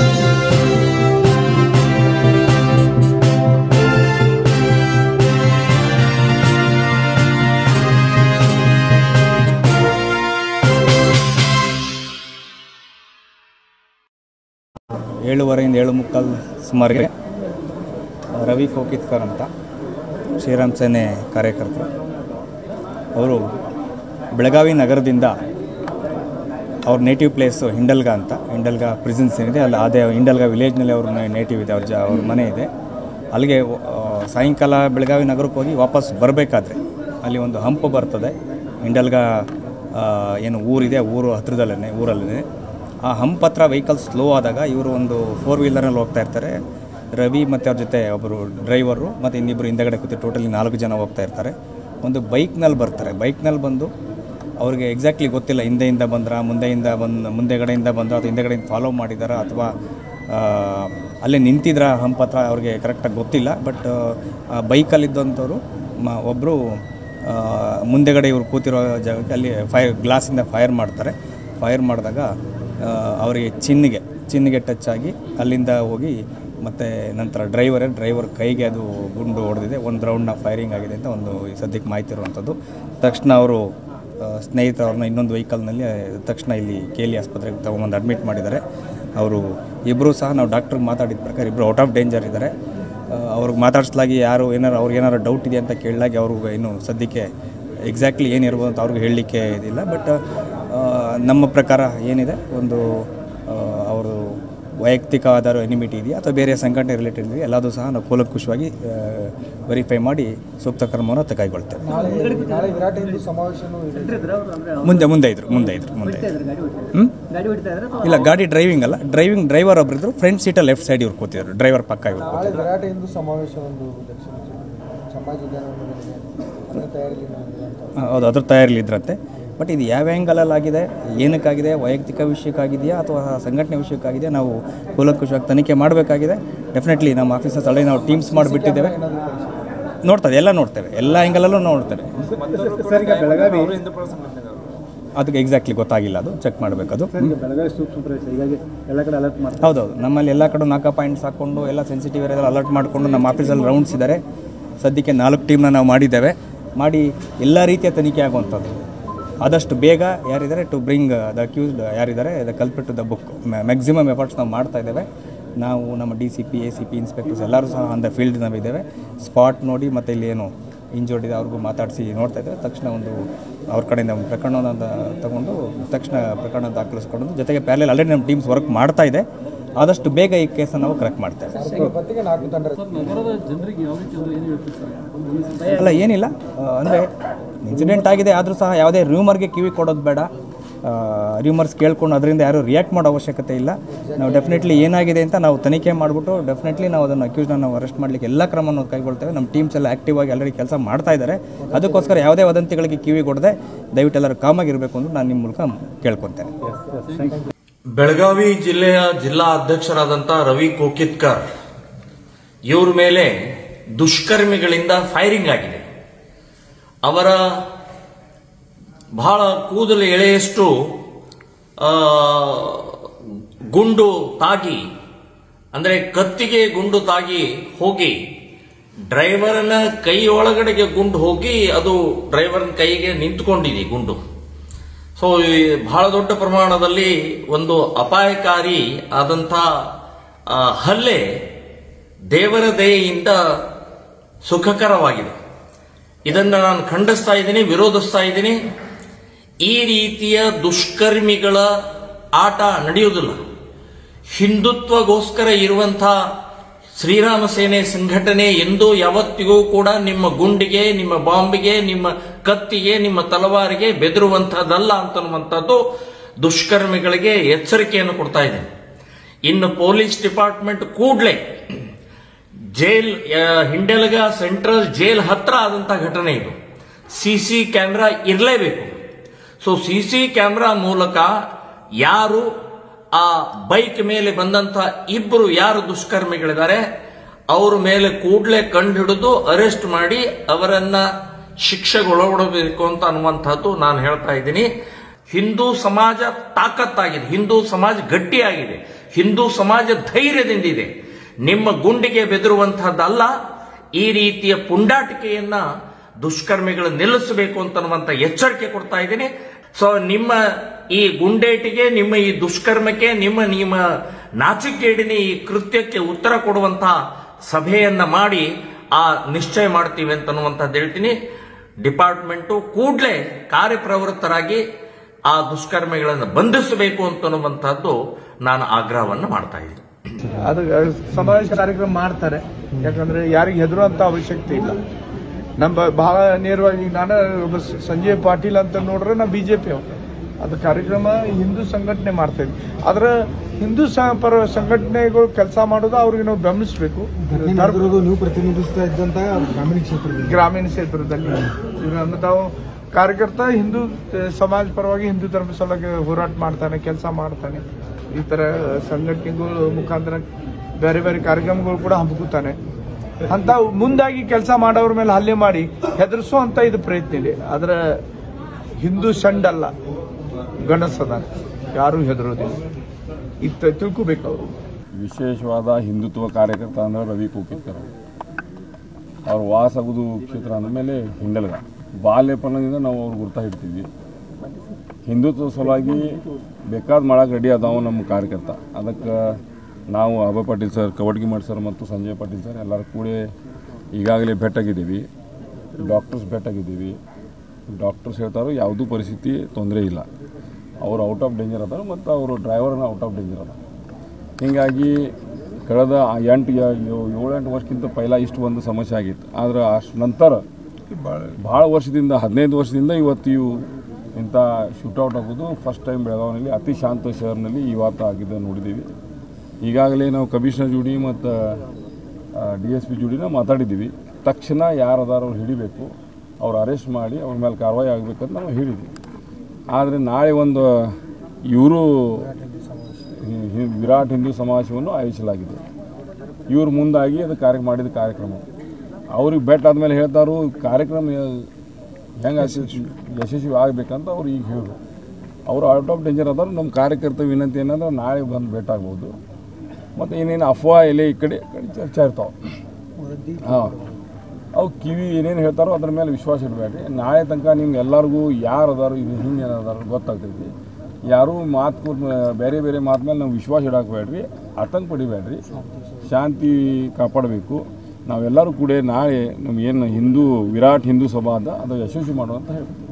ಏಳುವರೆಯಿಂದ ಏಳು ಮುಕ್ಕಾಲು ಸುಮಾರಿಗೆ ರವಿ ಕೋಕಿತ್ಕರ್ ಅಂತ ಶ್ರೀರಾಮ್ ಸೇನೆ ಕಾರ್ಯಕರ್ತರು ಅವರು ಬೆಳಗಾವಿ ನಗರದಿಂದ ಅವ್ರ ನೇಟಿವ್ ಪ್ಲೇಸು ಹಿಂಡಲ್ಗ ಅಂತ ಹಿಂಡಲ್ಗ ಪ್ರಿಸನ್ಸ್ ಏನಿದೆ ಅಲ್ಲಿ ಅದೇ ಹಿಂಡಲ್ಗ ವಿಲೇಜ್ನಲ್ಲಿ ಅವ್ರ ನೇಟಿವ್ ಇದೆ ಅವ್ರ ಜ ಅವ್ರ ಮನೆ ಇದೆ ಅಲ್ಲಿಗೆ ಆ, ಸಾಯಂಕಾಲ ಬೆಳಗಾವಿ ನಗರಕ್ಕೆ ಹೋಗಿ ವಾಪಸ್ ಬರಬೇಕಾದ್ರೆ ಅಲ್ಲಿ ಒಂದು ಹಂಪು ಬರ್ತದೆ ಹಿಂಡಲ್ಗ ಆ, ಏನು ಊರಿದೆ ಆ ಊರು ಹತ್ರದಲ್ಲೇ ಊರಲ್ಲೇ ಆ ಹಂಪ್ ಹತ್ರ ವೆಹಿಕಲ್ ಸ್ಲೋ ಆದಾಗ ಇವರು ಒಂದು ಫೋರ್ ವೀಲರಲ್ಲಿ ಹೋಗ್ತಾ ಇರ್ತಾರೆ ರವಿ ಮತ್ತು ಅವ್ರ ಜೊತೆ ಒಬ್ಬರು ಡ್ರೈವರು ಮತ್ತು ಇನ್ನಿಬ್ಬರು ಹಿಂದಗಡೆ ಕೂತು ಟೋಟಲಿ ನಾಲ್ಕು ಜನ ಹೋಗ್ತಾ ಇರ್ತಾರೆ ಒಂದು ಬೈಕ್ನಲ್ಲಿ ಬರ್ತಾರೆ ಬೈಕ್ನಲ್ಲಿ ಬಂದು ಅವ್ರಿಗೆ ಎಕ್ಸಾಕ್ಟ್ಲಿ ಗೊತ್ತಿಲ್ಲ ಹಿಂದೆಯಿಂದ ಬಂದ್ರ ಮುಂದೆಯಿಂದ ಬಂದು ಮುಂದೆಗಡೆಯಿಂದ ಬಂದ್ರ ಅಥವಾ ಹಿಂದೆಗಡೆಯಿಂದ ಫಾಲೋ ಮಾಡಿದಾರ ಅಥವಾ ಆ, ಅಲ್ಲೇ ನಿಂತಿದ್ರ ಹಂಪ್ ಹತ್ರ ಅವ್ರಿಗೆ ಕರೆಕ್ಟಾಗಿ ಗೊತ್ತಿಲ್ಲ ಬಟ್ ಬೈಕಲ್ಲಿದ್ದಂಥವ್ರು ಮ ಒಬ್ಬರು ಮುಂದೆಗಡೆ ಇವ್ರು ಕೂತಿರೋ ಜಾಗಕ್ಕೆ ಅಲ್ಲಿ ಫೈರ್ ಗ್ಲಾಸಿಂದ ಫೈರ್ ಮಾಡ್ತಾರೆ ಫೈರ್ ಮಾಡಿದಾಗ ಆ, ಅವರಿಗೆ ಚಿನ್ನಿಗೆ ಚಿನ್ನಿಗೆ ಟಚ್ ಆಗಿ ಅಲ್ಲಿಂದ ಹೋಗಿ ಮತ್ತು ನಂತರ ಡ್ರೈವರೇ ಡ್ರೈವರ್ ಕೈಗೆ ಅದು ಗುಂಡು ಹೊಡೆದಿದೆ ಒಂದು ರೌಂಡ್ನ ಫೈರಿಂಗ್ ಆಗಿದೆ ಅಂತ ಒಂದು ಸದ್ಯಕ್ಕೆ ಮಾಹಿತಿ ಇರುವಂಥದ್ದು ತಕ್ಷಣ ಅವರು ಸ್ನೇಹಿತರವ್ರನ್ನ ಇನ್ನೊಂದು ವೆಹಿಕಲ್ನಲ್ಲಿ ತಕ್ಷಣ ಇಲ್ಲಿ ಕೆ ಎಲ್ ಇ ಆಸ್ಪತ್ರೆಗೆ ತೊಗೊಂಬಂದು ಅಡ್ಮಿಟ್ ಮಾಡಿದ್ದಾರೆ ಅವರು ಇಬ್ಬರು ಸಹ ನಾವು ಡಾಕ್ಟ್ರಿಗೆ ಮಾತಾಡಿದ ಪ್ರಕಾರ ಇಬ್ಬರು ಔಟ್ ಆಫ್ ಡೇಂಜರ್ ಇದ್ದಾರೆ ಅವ್ರಿಗೆ ಮಾತಾಡಿಸ್ಲಾಗಿ ಯಾರು ಏನಾರು ಅವ್ರಿಗೆ ಏನಾರು ಡೌಟ್ ಇದೆ ಅಂತ ಕೇಳಲಾಗಿ ಅವ್ರಿಗೆ ಇನ್ನು ಸದ್ಯಕ್ಕೆ ಎಕ್ಸಾಕ್ಟ್ಲಿ ಏನಿರ್ಬೋದು ಅಂತ ಅವ್ರಿಗೆ ಹೇಳಲಿಕ್ಕೆ ಇದಿಲ್ಲ ಬಟ್ ನಮ್ಮ ಪ್ರಕಾರ ಏನಿದೆ ಒಂದು ಆ, ಅವರು ವೈಯಕ್ತಿಕವಾದ ಎನಿಮಿಟಿ ಇದೆಯಾ ಅಥವಾ ಬೇರೆ ಸಂಘಟನೆ ರಿಲೇಟೆಡ್ ಇದೆಯಾ ಎಲ್ಲದೂ ಸಹ ನಾವು ಕೂಲಂಕುಷವಾಗಿ ವೆರಿಫೈ ಮಾಡಿ ಸೂಕ್ತ ಕ್ರಮವನ್ನು ತ ಕೈಗೊಳ್ತೇವೆ ನಾಳೆ ನಾಳೆ ವಿರಾಟ್ ಹಿಂದೂ ಸಮಾವೇಶನೂ ಇದೆ ಮುಂದೆ ಮುಂದೆ ಇದ್ರು ಮುಂದೆ ಇದ್ರು ಮುಂದೆ ಇದ್ರು ಹ್ಞೂ ಗಾಡಿ ಹೊಡಿತಾ ಇದ್ರೆ ಇಲ್ಲ ಗಾಡಿ ಡ್ರೈವಿಂಗ್ ಅಲ್ಲ ಡ್ರೈವಿಂಗ್ ಡ್ರೈವರ್ ಒಬ್ರು ಇದ್ರು ಫ್ರಂಟ್ ಸೀಟಲ್ಲಿ ಲೆಫ್ಟ್ ಸೈಡ್ ಇವ್ರು ಕೂತಿದ್ರು ಡ್ರೈವರ್ ಪಕ್ಕ ಇವ್ರು ನಾಳೆ ವಿರಾಟ್ ಹಿಂದೂ ಸಮಾವೇಶ ಒಂದು ದಕ್ಷಿಣ ಸಮಾಜ ಉದ್ಯಾನವನದಲ್ಲಿ ಅದರ ತಯಾರಿಯಲ್ಲಿ ಮಾಡಿದೆ ಅಂತ ಆ, ಹೌದು ಅದ್ರ ತಯಾರಿಲಿ ಇದ್ರಂತೆ ಬಟ್ ಇದು ಯಾವ ಆ್ಯಂಗಲಲ್ಲಿ ಆಗಿದೆ ಏನಕ್ಕಾಗಿದೆ ವೈಯಕ್ತಿಕ ವಿಷಯಕ್ಕಾಗಿದೆಯಾ ಅಥವಾ ಸಂಘಟನೆ ವಿಷಯಕ್ಕಾಗಿದೆಯಾ ನಾವು ಕೂಲಂಕುಷವಾಗಿ ತನಿಖೆ ಮಾಡಬೇಕಾಗಿದೆ ಡೆಫಿನೆಟ್ಲಿ ನಮ್ಮ ಆಫೀಸರ್ಸ್ ಅಲ್ಲಿ ನಾವು ಟೀಮ್ಸ್ ಮಾಡಿಬಿಟ್ಟಿದ್ದೇವೆ ನೋಡ್ತದೆ ಎಲ್ಲ ನೋಡ್ತೇವೆ ಎಲ್ಲ ಆ್ಯಂಗಲಲ್ಲೂ ನೋಡ್ತೇವೆ ಸರ್ ಈಗ ಬೆಳಗಾವಿ ಅದಕ್ಕೆ ಎಕ್ಸಾಕ್ಟ್ಲಿ ಗೊತ್ತಾಗಿಲ್ಲ ಅದು ಚೆಕ್ ಮಾಡಬೇಕು ಅದು ಬೆಳಗಾವಿ ಸೂಕ್ಷ್ಮ ಪ್ರದೇಶ ಹೀಗಾಗಿ ಎಲ್ಲ ಕಡೆ ಅಲರ್ಟ್ ಮಾಡಿ ಹೌದೌದು ನಮ್ಮಲ್ಲಿ ಎಲ್ಲ ಕಡೆ ನಾಲ್ಕು ಪಾಯಿಂಟ್ಸ್ ಹಾಕ್ಕೊಂಡು ಎಲ್ಲ ಸೆನ್ಸಿಟಿವ್ ಏರಿಯಾದಲ್ಲಿ ಅಲರ್ಟ್ ಮಾಡಿಕೊಂಡು ನಮ್ಮ ಆಫೀಸಲ್ಲಿ ರೌಂಡ್ಸ್ ಇದ್ದಾರೆ ಸದ್ಯಕ್ಕೆ ನಾಲ್ಕು ಟೀಮ್ನ ನಾವು ಮಾಡಿದ್ದೇವೆ ಮಾಡಿ ಎಲ್ಲ ರೀತಿಯ ತನಿಖೆ ಆಗುವಂಥದ್ದು ಆದಷ್ಟು ಬೇಗ ಯಾರಿದ್ದಾರೆ ಟು ಬ್ರಿಂಗ್ ದ ಅಕ್ಯೂಸ್ಡ್ ಯಾರಿದ್ದಾರೆ the culprit to the book maximum efforts ನಾವು ಮಾಡ್ತಾ ಇದ್ದೇವೆ ನಾವು ನಮ್ಮ D C P A C P inspectors ಎಲ್ಲರೂ ಸಹ ಆನ್ ದ ಫೀಲ್ಡ್ ನಾವಿದ್ದೇವೆ ಸ್ಪಾಟ್ ನೋಡಿ ಮತ್ತು ಇಲ್ಲಿ ಏನು ಇಂಜೋರ್ಡ್ ಇದೆ ಅವ್ರಿಗೂ ಮಾತಾಡಿಸಿ ನೋಡ್ತಾ ಇದ್ದೇವೆ ತಕ್ಷಣ ಒಂದು ಅವ್ರ ಕಡೆಯಿಂದ ಒಂದು ಪ್ರಕರಣವನ್ನು ತಗೊಂಡು ತಕ್ಷಣ ಪ್ರಕರಣ ದಾಖಲಿಸ್ಕೊಂಡು ಜೊತೆಗೆ ಪ್ಯಾಲೆಲ್ ಆಲ್ರೆಡಿ ನಮ್ಮ ಟೀಮ್ಸ್ ವರ್ಕ್ ಮಾಡ್ತಾ ಇದೆ ಆದಷ್ಟು ಬೇಗ ಈ ಕೇಸನ್ನು ನಾವು ಕರೆಕ್ಟ್ ಮಾಡ್ತೇವೆ ಹೊತ್ತಿಗೆ ನಾಲ್ಕು ತಂಡ ನಗರದ ಜನರಿಗೆ ಯಾವ ರೀತಿ ಒಂದು ಏನು ಹೇಳ್ತೀವಿ ಸರ್ ಅಲ್ಲ ಏನಿಲ್ಲ ಅಂದರೆ ಇನ್ಸಿಡೆಂಟ್ ಆಗಿದೆ ಆದರೂ ಸಹ ಯಾವುದೇ ರೂಮರ್ಗೆ ಕಿವಿ ಕೊಡೋದು ಬೇಡ ರೂಮರ್ಸ್ ಕೇಳ್ಕೊಂಡು ಅದರಿಂದ ಯಾರೂ ರಿಯಾಕ್ಟ್ ಮಾಡೋ ಅವಶ್ಯಕತೆ ಇಲ್ಲ ನಾವು ಡೆಫಿನೆಟ್ಲಿ ಏನಾಗಿದೆ ಅಂತ ನಾವು ತನಿಖೆ ಮಾಡಿಬಿಟ್ಟು ಡೆಫಿನೆಟ್ಲಿ ನಾವು ಅದನ್ನು ಅಕ್ಯೂಸ್ನ ನಾವು ಅರೆಸ್ಟ್ ಮಾಡಲಿಕ್ಕೆ ಎಲ್ಲ ಕ್ರಮವನ್ನು ಕೈಗೊಳ್ತೇವೆ ನಮ್ಮ ಟೀಮ್ಸ್ ಎಲ್ಲ ಆ್ಯಕ್ಟಿವ್ ಆಗಿ ಆಲ್ರೆಡಿ ಕೆಲಸ ಮಾಡ್ತಾ ಇದ್ದಾರೆ ಅದಕ್ಕೋಸ್ಕರ ಯಾವುದೇ ವದಂತಿಗಳಿಗೆ ಕಿವಿ ಕೊಡದೆ ದಯವಿಟ್ಟು ಎಲ್ಲರೂ ಕಾಮಾಗಿರಬೇಕು ಅಂತ ನಾನು ನಿಮ್ಮ ಮೂಲಕ ಕೇಳ್ಕೊತೇನೆ ಬೆಳಗಾವಿ ಜಿಲ್ಲೆಯ ಜಿಲ್ಲಾ ಅಧ್ಯಕ್ಷರಾದಂಥ ರವಿ ಕೋಕಿತ್ಕರ್ ಇವ್ರ ಮೇಲೆ ದುಷ್ಕರ್ಮಿಗಳಿಂದ ಫೈರಿಂಗ್ ಆಗಿದೆ ಅವರ ಬಹಳ ಕೂದಲು ಎಳೆಯಷ್ಟು ಆ, ಗುಂಡು ತಾಗಿ ಅಂದ್ರೆ ಕತ್ತಿಗೆ ಗುಂಡು ತಾಗಿ ಹೋಗಿ ಡ್ರೈವರ್ನ ಕೈ ಒಳಗಡೆಗೆ ಗುಂಡು ಹೋಗಿ ಅದು ಡ್ರೈವರ್ನ ಕೈಗೆ ನಿಂತುಕೊಂಡಿದೆ ಗುಂಡು ಸೊ ಈ ಬಹಳ ದೊಡ್ಡ ಪ್ರಮಾಣದಲ್ಲಿ ಒಂದು ಅಪಾಯಕಾರಿ ಆದಂಥ ಆ, ಹಲ್ಲೆ ದೇವರ ದಯೆಯಿಂದ ಸುಖಕರವಾಗಿದೆ ಇದನ್ನ ನಾನು ಖಂಡಿಸ್ತಾ ಇದ್ದೀನಿ ವಿರೋಧಿಸ್ತಾ ಇದ್ದೀನಿ ಈ ರೀತಿಯ ದುಷ್ಕರ್ಮಿಗಳ ಆಟ ನಡೆಯುವುದಿಲ್ಲ ಹಿಂದುತ್ವಗೋಸ್ಕರ ಇರುವಂತಹ ಶ್ರೀರಾಮ ಸೇನೆ ಸಂಘಟನೆ ಎಂದೂ ಯಾವತ್ತಿಗೂ ಕೂಡ ನಿಮ್ಮ ಗುಂಡಿಗೆ ನಿಮ್ಮ ಬಾಂಬಿಗೆ ನಿಮ್ಮ ಕತ್ತಿಗೆ ನಿಮ್ಮ ತಲವಾರಿಗೆ ಬೆದರುವಂತಹದ್ದಲ್ಲ ಅಂತನ್ನುವಂಥದ್ದು ದುಷ್ಕರ್ಮಿಗಳಿಗೆ ಎಚ್ಚರಿಕೆಯನ್ನು ಕೊಡ್ತಾ ಇದೆ ಇನ್ನು ಪೊಲೀಸ್ ಡಿಪಾರ್ಟ್ಮೆಂಟ್ ಕೂಡಲೇ ಜೈಲ್ ಆ, ಹಿಂಡೆಲಗ ಸೆಂಟ್ರಲ್ ಜೈಲ್ ಹತ್ರ ಆದಂತ ಘಟನೆ ಇದು ಸಿಸಿ ಕ್ಯಾಮೆರಾ ಇರಲೇಬೇಕು ಸೊ ಸಿಸಿ ಕ್ಯಾಮೆರಾ ಮೂಲಕ ಯಾರು ಆ ಬೈಕ್ ಮೇಲೆ ಬಂದಂತ ಇಬ್ಬರು ಯಾರು ದುಷ್ಕರ್ಮಿಗಳಿದ್ದಾರೆ ಅವ್ರ ಮೇಲೆ ಕೂಡಲೇ ಕಂಡು ಹಿಡಿದು ಅರೆಸ್ಟ್ ಮಾಡಿ ಅವರನ್ನ ಶಿಕ್ಷೆಗೊಳಗೊಡಬೇಕು ಅಂತ ಅನ್ನುವಂಥದ್ದು ನಾನು ಹೇಳ್ತಾ ಇದ್ದೀನಿ ಹಿಂದೂ ಸಮಾಜ ತಾಕತ್ತಾಗಿದೆ ಹಿಂದೂ ಸಮಾಜ ಗಟ್ಟಿಯಾಗಿದೆ ಹಿಂದೂ ಸಮಾಜ ಧೈರ್ಯದಿಂದಿದೆ ನಿಮ್ಮ ಗುಂಡಿಗೆ ಬೆದರುವಂತಹದ್ದಲ್ಲ ಈ ರೀತಿಯ ಪುಂಡಾಟಿಕೆಯನ್ನ ದುಷ್ಕರ್ಮಿಗಳು ನಿಲ್ಲಿಸಬೇಕು ಅಂತನ್ನುವಂತ ಎಚ್ಚರಿಕೆ ಕೊಡ್ತಾ ಇದ್ದೀನಿ ಸೊ ನಿಮ್ಮ ಈ ಗುಂಡೇಟಿಗೆ ನಿಮ್ಮ ಈ ದುಷ್ಕರ್ಮಕ್ಕೆ ನಿಮ್ಮ ನಿಮ್ಮ ನಾಚಿಕೇಡಿನ ಈ ಕೃತ್ಯಕ್ಕೆ ಉತ್ತರ ಕೊಡುವಂತಹ ಸಭೆಯನ್ನ ಮಾಡಿ ಆ ನಿಶ್ಚಯ ಮಾಡ್ತೀವಿ ಅಂತನ್ನುವಂಥದ್ದು ಹೇಳ್ತೀನಿ ಡಿಪಾರ್ಟ್ಮೆಂಟು ಕೂಡಲೇ ಕಾರ್ಯಪ್ರವೃತ್ತರಾಗಿ ಆ ದುಷ್ಕರ್ಮಿಗಳನ್ನು ಬಂಧಿಸಬೇಕು ಅಂತನ್ನುವಂಥದ್ದು ನಾನು ಆಗ್ರಹವನ್ನು ಮಾಡ್ತಾ ಇದ್ದೀನಿ ಅದು ಸಮಾವೇಶ ಕಾರ್ಯಕ್ರಮ ಮಾಡ್ತಾರೆ ಯಾಕಂದ್ರೆ ಯಾರಿಗೆ ಹೆದರುವಂತ ಅವಶ್ಯಕತೆ ಇಲ್ಲ ನಮ್ಮ ಬಹಳ ನೇರವಾಗಿ ಈಗ ನಾನು ಒಬ್ಬ ಸ- ಸಂಜಯ್ ಪಾಟೀಲ್ ಅಂತ ನೋಡ್ರೆ ನಾ ಬಿಜೆಪಿ ಅದು ಕಾರ್ಯಕ್ರಮ ಹಿಂದೂ ಸಂಘಟನೆ ಮಾಡ್ತಾ ಇದ್ವಿ ಆದ್ರೆ ಹಿಂದೂ ಸ- ಪರ ಸಂಘಟನೆಗಳು ಕೆಲಸ ಮಾಡೋದು ಅವ್ರಿಗೆ ನಾವು ಬೆಂಬಲಿಸಬೇಕು ಘಟನೆ ನಡೆದಿರೋದು ನೀವು ಪ್ರತಿನಿಧಿಸ್ತಾ ಇದ್ದಂತ ಗ್ರಾಮೀಣ ಕ್ಷೇತ್ರದಲ್ಲಿ ಗ್ರಾಮೀಣ ಕ್ಷೇತ್ರದಲ್ಲಿ ಈಗ ನಮ್ಮ ತಾವು ಕಾರ್ಯಕರ್ತ ಹಿಂದೂ ತ- ಸಮಾಜ ಪರವಾಗಿ ಹಿಂದೂ ಧರ್ಮ ಸಲುವಾಗಿ ಹೋರಾಟ ಮಾಡ್ತಾನೆ ಕೆಲಸ ಮಾಡ್ತಾನೆ ಈ ತರ ಸಂಘಟನೆಗಳು ಮುಖಾಂತರ ಬೇರೆ ಬೇರೆ ಕಾರ್ಯಕ್ರಮಗಳು ಕೂಡ ಹಮ್ಮಿಕೊತಾನೆ ಅಂತ ಮುಂದಾಗಿ ಕೆಲಸ ಮಾಡೋರ ಮೇಲೆ ಹಲ್ಲೆ ಮಾಡಿ ಹೆದರ್ಸುವಂತ ಇದು ಪ್ರಯತ್ನ ಇದೆ ಆದ್ರ ಹಿಂದೂ ಸಂಡಲ್ಲ ಗಣಸದ ಯಾರು ಹೆದರೋದಿಲ್ಲ ಇತ್ತ ತಿಳ್ಕೊಬೇಕು ಅವರು ವಿಶೇಷವಾದ ಹಿಂದುತ್ವ ಕಾರ್ಯಕರ್ತ ಅಂದ್ರೆ ರವಿ ಕೋಕಿತ್ಕರ್ ಅವರು. ಅವ್ರ ವಾಸ ಆಗೋದು ಕ್ಷೇತ್ರ ಅಂದಮೇಲೆ ಹಿಂಡಲ್ಗ ಬಾಲ್ಯಪನದಿಂದ ನಾವು ಅವ್ರು ಗುರ್ತಾ ಇಡ್ತೀವಿ ಹಿಂದುತ್ವ ಸಲುವಾಗಿ ಬೇಕಾದ ಮಾಡಕ್ಕೆ ರೆಡಿ ಅದಾವ ನಮ್ಮ ಕಾರ್ಯಕರ್ತ ಅದಕ್ಕೆ ನಾವು Abhay Patil sir Kavadgimath sir ಮತ್ತು ಸಂಜಯ್ ಪಾಟೀಲ್ ಸರ್ ಎಲ್ಲರೂ ಕೂಡ ಈಗಾಗಲೇ ಭೇಟಾಗಿದ್ದೀವಿ ಡಾಕ್ಟರ್ಸ್ ಭೇಟಾಗಿದ್ದೀವಿ ಡಾಕ್ಟರ್ಸ್ ಹೇಳ್ತಾರೋ ಯಾವುದೂ ಪರಿಸ್ಥಿತಿ ತೊಂದರೆ ಇಲ್ಲ ಅವರು ಔಟ್ ಆಫ್ ಡೇಂಜರ್ ಅದಾರ ಮತ್ತು ಅವರು ಡ್ರೈವರ್ನ ಔಟ್ ಆಫ್ ಡೇಂಜರ್ ಅದ ಹೀಗಾಗಿ ಕಳೆದ ಆ ಎಂಟು ಏ- ಏಳು ಏಳೆಂಟು ವರ್ಷಕ್ಕಿಂತ ಪೈಲ ಇಷ್ಟು ಒಂದು ಸಮಸ್ಯೆ ಆಗಿತ್ತು ಆದರೆ ಅಷ್ಟು ನಂತರ ಭಾಳ ವರ್ಷದಿಂದ ಹದಿನೈದು ವರ್ಷದಿಂದ ಇವತ್ತು ಇವು ಇಂಥ ಶೂಟೌಟ್ ಆಗೋದು ಫಸ್ಟ್ ಟೈಮ್ ಬೆಳಗಾವಿನಲ್ಲಿ ಅತಿ ಶಾಂತ ಶಹರ್ನಲ್ಲಿ ಇವತ್ತು ಆಗಿದ್ದು ನೋಡಿದ್ದೀವಿ ಈಗಾಗಲೇ ನಾವು ಕಮಿಷನರ್ ಜೋಡಿ ಮತ್ತು ಡಿ ಎಸ್ ಪಿ ಜೋಡಿನ ಮಾತಾಡಿದ್ದೀವಿ ತಕ್ಷಣ ಯಾರು ಅದಾರ ಅವ್ರು ಹಿಡಿಬೇಕು ಅವ್ರು ಅರೆಸ್ಟ್ ಮಾಡಿ ಅವ್ರ ಮೇಲೆ ಕಾರ್ವಾಯಿ ಆಗಬೇಕಂತ ನಾವು ಹೇಳಿದ್ವಿ ಆದರೆ ನಾಳೆ ಒಂದು ಇವರು ವಿರಾಟ್ ಹಿಂದೂ ಸಮಾವೇಶವನ್ನು ಆಯೋಜಿಸಲಾಗಿದೆ ಇವ್ರು ಮುಂದಾಗಿ ಅದು ಕಾರ್ಯ ಮಾಡಿದ ಕಾರ್ಯಕ್ರಮ ಅವ್ರಿಗೆ ಬೆಟ್ ಆದಮೇಲೆ ಹೇಳ್ತಾರು ಕಾರ್ಯಕ್ರಮ ಹೆಂಗೆ ಯಶಸ್ವಿ ಆಗಬೇಕಂತ ಅವ್ರು ಈಗ ಹೇಳಿದ್ರು ಅವರು ಔಟ್ ಆಫ್ ಡೇಂಜರ್ ಅದಾರು ನಮ್ಮ ಕಾರ್ಯಕರ್ತ ವಿನಂತಿ ಏನಂದ್ರೆ ನಾಳೆ ಬಂದು ಭೇಟ ಆಗ್ಬೋದು ಮತ್ತು ಏನೇನು ಅಫವಾ ಎಲೆ ಈ ಕಡೆ ಈ ಕಡೆ ಚರ್ಚೆ ಇರ್ತಾವೆ ಹಾಂ ಅವು ಕಿವಿ ಏನೇನು ಹೇಳ್ತಾರೋ ಅದ್ರ ಮೇಲೆ ವಿಶ್ವಾಸ ಇಡಬೇಡ್ರಿ ನಾಳೆ ತನಕ ನಿಮ್ಗೆ ಎಲ್ಲರಿಗೂ ಯಾರು ಅದಾರು ಇದು ಹಿಂಗೆ ಏನದಾರು ಗೊತ್ತಾಗ್ತೈತಿ ಯಾರೂ ಮಾತು ಕೂತ್ ಬೇರೆ ಬೇರೆ ಮಾತು ಮೇಲೆ ನಾವು ವಿಶ್ವಾಸ ಇಡಕ್ಕೆ ಬೇಡ್ರಿ ಆತಂಕ ಪಡಿಬೇಡ್ರಿ ಶಾಂತಿ ಕಾಪಾಡಬೇಕು ನಾವೆಲ್ಲರೂ ಕೂಡ ನಾಳೆ ನಮ್ಗೇನು ಹಿಂದೂ ವಿರಾಟ್ ಹಿಂದೂ ಸಭಾ ಅದ ಅದು ಯಶಸ್ವಿ ಮಾಡುವಂತ ಹೇಳ್ತೀವಿ